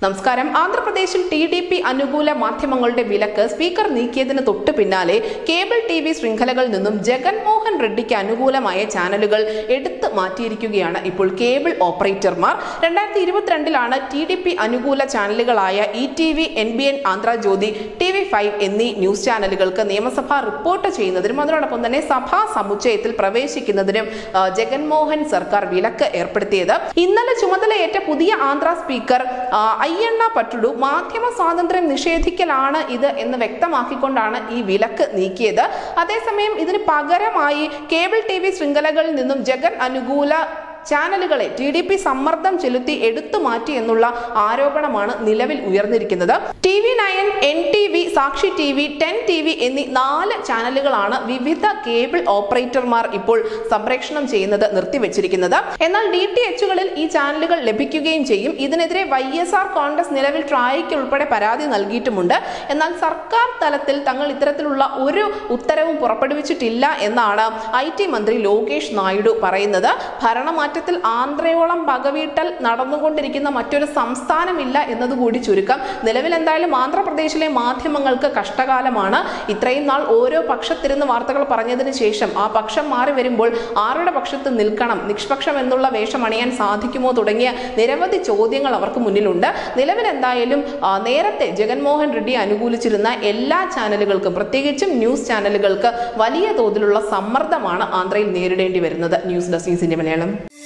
നമസ്കാരം ആന്ധ്രാപ്രദേശിൽ T D P അനുകൂല മാധ്യമങ്ങളുടെ വിലക്ക് സ്പീക്കർ നീക്കിയതിന് തൊട്ടു പിന്നാലെ കേബിൾ ടി വി ശൃംഖലകളിൽ നിന്നും ജഗൻമോഹൻ റെഡ്ഡിക്ക് അനുകൂലമായ ചാനലുകൾ എടുത്തു മാറ്റിയിരിക്കുകയാണ് ഇപ്പോൾ കേബിൾ ഓപ്പറേറ്റർമാർ രണ്ടായിരത്തി ഇരുപത്തിരണ്ടിലാണ് ടി ഡി പി അനുകൂല ചാനലുകളായ E T V N B N ആന്ധ്രാജ്യോതി T V five എന്നീ ന്യൂസ് ചാനലുകൾക്ക് നിയമസഭ റിപ്പോർട്ട് ചെയ്യുന്നതിനും അതിനോടൊപ്പം തന്നെ സഭാ സമുച്ചയത്തിൽ പ്രവേശിക്കുന്നതിനും ആ, ജഗൻമോഹൻ സർക്കാർ വിലക്ക് ഏർപ്പെടുത്തിയത് ഇന്നലെ ചുമതലയേറ്റ പുതിയ ആന്ധ്ര സ്പീക്കർ ആ, അയ്യണ്ണ പട്ടുടു മാധ്യമ സ്വാതന്ത്ര്യം നിഷേധിക്കലാണ് ഇത് എന്ന് വ്യക്തമാക്കിക്കൊണ്ടാണ് ഈ വിലക്ക് നീക്കിയത് അതേസമയം ഇതിന് പകരമായി കേബിൾ ടി വി ശൃംഖലകളിൽ നിന്നും ജഗൻ അനുകൂല ചാനലുകളെ ടി ഡി പി സമ്മർദ്ദം ചെലുത്തി എടുത്തു മാറ്റി എന്നുള്ള ആരോപണമാണ് നിലവിൽ ഉയർന്നിരിക്കുന്നത് T V nine N T V Sakshi T V ten T V എന്നീ നാല് ചാനലുകളാണ് വിവിധ കേബിൾ ഓപ്പറേറ്റർമാർ ഇപ്പോൾ സംപ്രേഷണം ചെയ്യുന്നത് നിർത്തിവെച്ചിരിക്കുന്നത് എന്നാൽ ഡി ടി എച്ചുകളിൽ ഈ ചാനലുകൾ ലഭിക്കുകയും ചെയ്യും ഇതിനെതിരെ വൈ എസ് ആർ കോൺഗ്രസ് നിലവിൽ ട്രായ്ക്ക് ഉൾപ്പെടെ പരാതി നൽകിയിട്ടുമുണ്ട് എന്നാൽ സർക്കാർ തലത്തിൽ തങ്ങൾ ഇത്തരത്തിലുള്ള ഒരു ഉത്തരവും പുറപ്പെടുവിച്ചിട്ടില്ല എന്നാണ് ഐ ടി മന്ത്രി ലോകേഷ് നായിഡു പറയുന്നത് ഭരണമാറ്റത്തിൽ ആന്ധ്രയോളം പകവീട്ടൽ നടന്നുകൊണ്ടിരിക്കുന്ന മറ്റൊരു സംസ്ഥാനമില്ല എന്നതുകൂടി ചുരുക്കം നിലവിൽ എന്തായാലും ആന്ധ്രാപ്രദേശിലെ മാധ്യമങ്ങൾക്ക് കഷ്ടകാലമാണ് ഇത്രയും നാൾ ഓരോ പക്ഷത്തിരുന്ന് വാർത്തകൾ പറഞ്ഞതിന് ശേഷം ആ പക്ഷം മാറി വരുമ്പോൾ ആരുടെ പക്ഷത്ത് നിൽക്കണം നിഷ്പക്ഷം എന്നുള്ള വേഷം അണിയാൻ സാധിക്കുമോ തുടങ്ങിയ നിരവധി ചോദ്യങ്ങൾ അവർക്ക് മുന്നിലുണ്ട് നിലവിൽ എന്തായാലും ആ, നേരത്തെ ജഗൻമോഹൻ റെഡ്ഡി അനുകൂലിച്ചിരുന്ന എല്ലാ ചാനലുകൾക്കും പ്രത്യേകിച്ചും ന്യൂസ് ചാനലുകൾക്ക് വലിയ തോതിലുള്ള സമ്മർദ്ദമാണ് ആന്ധ്രയിൽ നേരിടേണ്ടി വരുന്നത് news desk news India Malayalam